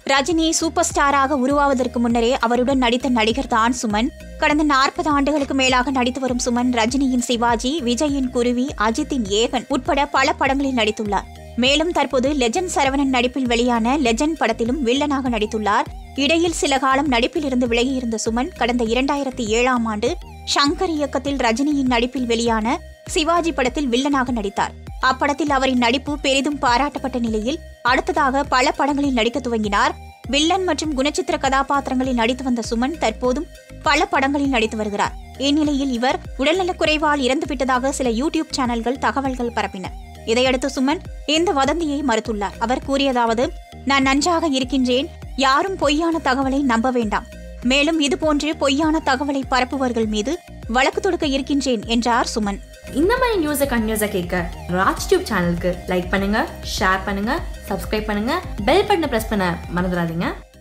Rajini super ஸ்டாராக உருவாவதற்கு முன்னரே அவருடன் நடித்த நடிகர் தான் சுமன் கடந்த நாற்பது ஆண்டுகளுக்கு மேலாக நடித்து வரும் சுமன் ரஜினியின் சிவாஜி விஜயின் குருவி அஜித்தின் ஏகன் உட்பட பல படங்களில் நடித்துள்ளார் மேலும் தற்போது லெஜண்ட் சரவணன் நடிப்பில் வெளியான லெஜண்ட் படத்திலும் வில்லனாக நடித்துள்ளார் இடையில் சில காலம் நடிப்பில் இருந்து விலகியிருந்த சுமன் கடந்த இரண்டாயிரத்தி ஏழாம் ஆண்டு ஷங்கர் இயக்கத்தில் ரஜினியின் நடிப்பில் வெளியான சிவாஜி படத்தில் வில்லனாக நடித்தார் அப்படத்தில் அவரின் நடிப்பு பெரிதும் பாராட்டப்பட்ட நிலையில் அடுத்ததாக பல படங்களில் நடிக்க துவங்கினார் வில்லன் மற்றும் குணச்சித்திர கதாபாத்திரங்களில் நடித்து வந்த சுமன் தற்போதும் பல படங்களில் நடித்து வருகிறார் இந்நிலையில் இவர் உடல்நலக் குறைவால் இறந்துவிட்டதாக சில யூடியூப் சேனல்கள் தகவல்கள் பரப்பின இதையடுத்து சுமன் இந்த வதந்தியை மறுத்துள்ளார் அவர் கூறியதாவது நான் நன்றாக இருக்கின்றேன் யாரும் பொய்யான தகவலை நம்ப வேண்டாம் மேலும் இதுபோன்று பொய்யான தகவலை பரப்புவர்கள் மீது வழக்கு தொடுக்க இருக்கின்றேன் என்றார் சுமன் இந்த மாதிரி நியூஸை கண்டினியூஸாக கேட்க ராஜ் டியூப் சேனலுக்கு லைக் பண்ணுங்க ஷேர் பண்ணுங்க சப்ஸ்கிரைப் பண்ணுங்க பெல் பட்டனை ப்ரெஸ் பண்ண மறந்துடாதீங்க